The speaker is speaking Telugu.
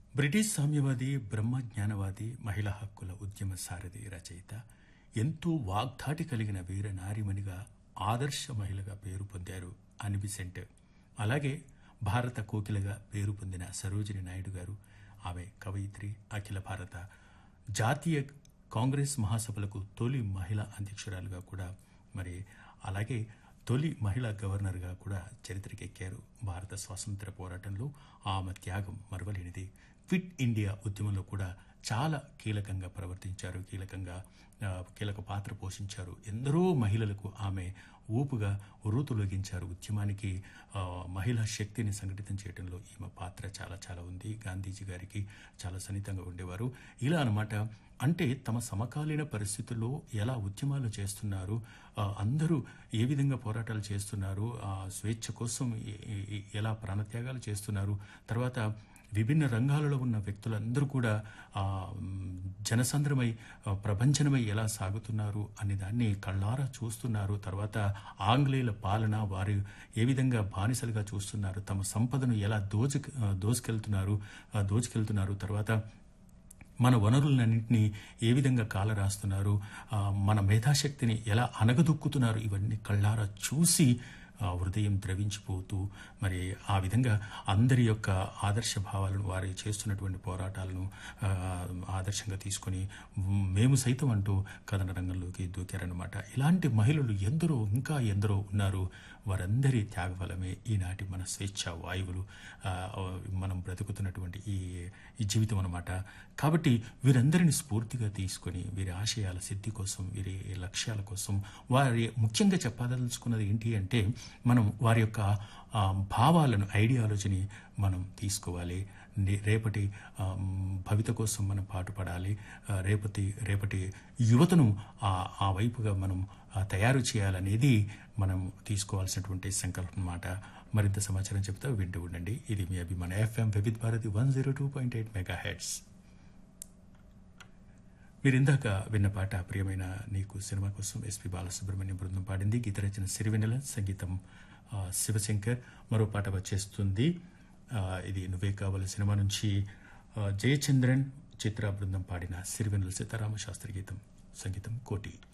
బ్రిటిష్ సామ్యవాది బ్రహ్మజ్ఞానవాది మహిళా హక్కుల ఉద్యమ సారథి రచయిత ఎంతో వాగ్దాటి కలిగిన వీర నారిమణిగా ఆదర్శ మహిళగా పేరు పొందారు అనిబిసెంట్ అలాగే భారత కోకిలగా పేరు పొందిన సరోజిని నాయుడు గారు ఆమె కవయిత్రి అఖిల భారత జాతీయ కాంగ్రెస్ మహాసభలకు తొలి మహిళా అధ్యక్షురాలుగా కూడా మరి అలాగే తొలి మహిళా గవర్నర్గా కూడా చరిత్రకెక్కారు భారత స్వాతంత్ర పోరాటంలో ఆమె త్యాగం మరవలేనిది క్విట్ ఇండియా ఉద్యమంలో కూడా చాలా కీలకంగా ప్రవర్తించారు కీలకంగా ఆ, కీలక పాత్ర పోషించారు ఎందరో మహిళలకు ఆమె ఊపుగా ఉరుతులొగించారు ఉద్యమానికి ఆ, మహిళా శక్తిని సంఘటితం చేయడంలో ఈమె పాత్ర చాలా చాలా ఉంది గాంధీజీ గారికి చాలా సన్నిహితంగా ఉండేవారు ఇలా అన్నమాట అంటే తమ సమకాలీన పరిస్థితుల్లో ఎలా ఉద్యమాలు చేస్తున్నారు ఆ, అందరూ ఏ విధంగా పోరాటాలు చేస్తున్నారు ఆ, స్వేచ్ఛ కోసం ఎ- ఎ- ఎలా ప్రాణత్యాగాలు చేస్తున్నారు తర్వాత విభిన్న రంగాలలో ఉన్న వ్యక్తులందరూ కూడా ఆ, మ్, జనసంద్రమై ఆ, ప్రభంజనమై ఎలా సాగుతున్నారు అనే దాన్ని కళ్ళారా చూస్తున్నారు తర్వాత ఆంగ్లేయుల పాలన వారు ఏ విధంగా బానిసలుగా చూస్తున్నారు తమ సంపదను ఎలా దోచు దోచుకెళ్తున్నారు ఆ, దోచుకెళ్తున్నారు తర్వాత మన వనరులన్నింటినీ ఏ విధంగా కాలరాస్తున్నారు ఆ, మన మేధాశక్తిని ఎలా అనగదొక్కుతున్నారు ఇవన్నీ కళ్ళారా చూసి ఆ, హృదయం ద్రవించిపోతూ మరి ఆ విధంగా అందరి యొక్క ఆదర్శ భావాలను వారు చేస్తున్నటువంటి పోరాటాలను ఆ, ఆదర్శంగా తీసుకొని మ్, మేము సైతం అంటూ కథన రంగంలోకి దూకారనమాట ఇలాంటి మహిళలు ఎందరో ఇంకా ఎందరో ఉన్నారు వారందరి త్యాగఫలమే ఈనాటి మన స్వేచ్ఛ వాయువులు ఆ, మనం బ్రతుకుతున్నటువంటి ఈ ఈ జీవితం అనమాట కాబట్టి వీరందరిని స్ఫూర్తిగా తీసుకొని వీరి ఆశయాల సిద్ధి కోసం వీరి లక్ష్యాల కోసం వారి ముఖ్యంగా చెప్పదలుచుకున్నది ఏంటి అంటే మనం వారి యొక్క ఆ, భావాలను ఐడియాలజీని మనం తీసుకోవాలి నే- రేపటి ఆ, మ్, భవిత కోసం మనం పాటుపడాలి ఆ, రేపటి రేపటి యువతను ఆ ఆ వైపుగా మనం ఆ, తయారు చేయాలనేది మనం తీసుకోవాల్సినటువంటి సంకల్పం అన్నమాట మరింత సమాచారం చెప్తా వింటూ ఉండండి ఇది మీ అభిమాన FM Vividh Bharati one zero two point eight megahertz మీరు ఇందాక విన్న పాట ప్రియమైన నీకు సినిమా కోసం ఎస్పి బాలసుబ్రహ్మణ్యం బృందం పాడింది గీత రచన సిరివెన్నెల సంగీతం ఆ, శివశంకర్ మరో పాట వచ్చేస్తుంది ఆ, ఇది నువ్వే కావాలి సినిమా నుంచి ఆ, జయచంద్రన్ చిత్ర బృందం పాడిన సిరివెన్నెల సీతారామ శాస్త్రి గీతం సంగీతం కోటి